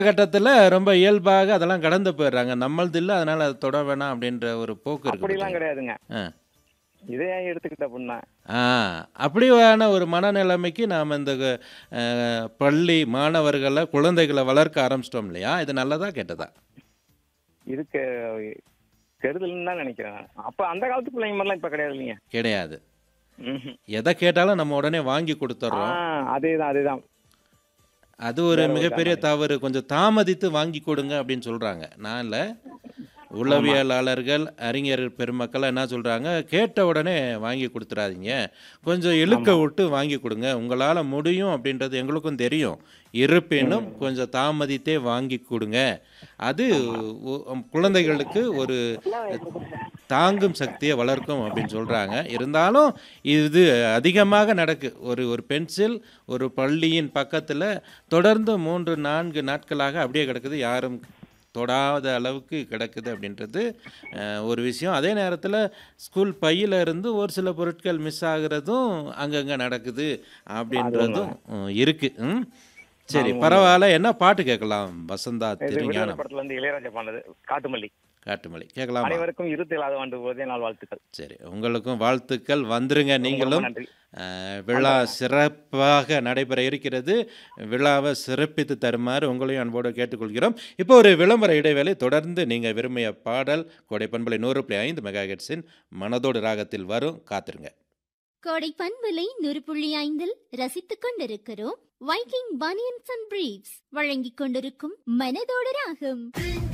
காலகட்டத்தில ரொம்ப இயல்பாக அதெல்லாம் கடந்து போயிடுறாங்க. நம்மளது இல்ல, அதனால அத தொட வேணாம் அப்படின்ற ஒரு போக்கு இருக்கு அப்படிலாம் பார்த்தீங்களா? கிடையாதுங்க. ஆ. இத ஏன் எடுத்துக்கிட்ட அப்புட்னா? ஆ. அப்படியான ஒரு மனநிலைமைக்கு நாம இந்த அ பள்ளி மாணவர்கள, குழந்தைகள வளர்க்க ஆரம்பிச்சிட்டோம் இல்லையா? இது நல்லதா? கெட்டதா? இதுக்கு கெடுதல்ன்னு தான் நெனைக்கிறேன் நான். அப்ப அந்த காலத்து பிள்ளைங்க மாரிலாம் இப்ப கிடையாது இல்லைங்க. கிடையாது. ம்ஹ்ம். எத கேட்டாலும் நம்ம உடனே வாங்கி ஆ குடுத்துர்றோம். அதேதான், அதேதான். அது ஒரு வேற ஒரு மிகப்பெரிய காரணம். தவறு. கொஞ்சம் தாமதித்து வாங்கி கொடுங்க அப்படின்னு சொல்றாங்க. நான் இல்ல. ஆமா. உளவியலாளர்கள், அறிஞர்கள் பெருமக்கள்லாம் என்ன சொல்றாங்க, கேட்ட உடனே வாங்கி குடுத்துறாதீங்க. கொஞ்சம் இழுக்க ஆமா. விட்டு வாங்கி குடுங்க. உங்களால முடியும் அப்படின்றது எங்களுக்கும் தெரியும். இருப்பினும் ம். கொஞ்சம் தாமதித்தே வாங்கி குடுங்க. அது ஆமா. ஒ குழந்தைகளுக்கு ஒரு தாங்கும் சக்திய வளர்க்கும் அப்படின்னு சொல்றாங்க. இருந்தாலும் இது அதிகமாக நடக்கு. ஒரு ஒரு பென்சில் ஒரு பள்ளியின் பக்கத்தில தொடர்ந்து 3, 4 நாட்களாக அப்படியே கிடக்குது. யாரும் தொடாத அளவுக்கு கிடக்குது அப்படின்றது அ ஒரு விஷயம். அதே நேரத்தில ஸ்கூல் பையில இருந்து ஒரு சில பொருட்கள் மிஸ் ஆகுறதும் அங்கங்க நடக்குது அது அப்படின்றதும் உண்மதான். ம் இருக்கு. ம். சரி ஆமா உண்மதான். பரவால்ல. என்ன பாட்டு கேட்கலாம்? வசந்தா இது விடுதலை திருஞானம். படத்துல இருந்து இளையராஜா பாடுனது காட்டுமல்லி. காட்டுமல்லி. கேட்கலாமா? அனைவருக்கும் 27வது ஆண்டு உதய நாள் வாழ்த்துக்கள். சரி. உங்களுக்கும் வாழ்த்துக்கள். வந்துருங்க ரொம்ப ரொம்ப நீங்களும். நன்றி. அ விழா வந்துர்றேன். சிறப்பாக நடைபெற இருக்கிறது. விழாவ சிறப்பித்து தருமாறு உங்களையும் அன்போடு கேட்டுக்கொள்கிறோம். இப்போ ஒரு விளம்பர இடைவேளை. தொடர்ந்து நீங்க விரும்பிய பாடல் கோடை பண்பலை 100.5 மெகாஹெர்ட்ஸின் மனதோடு ராகத்தில் வரும். காத்திருங்க. கோடை பண்பலை 100.5இல் ரசித்துக் கொண்டிருக்கிறோம். வைக்கிங் பனியன்ஸ் அண்ட் பிரீவ்ஸ் வழங்கிக் கொண்டிருக்கும் மனதோடு ராகம்.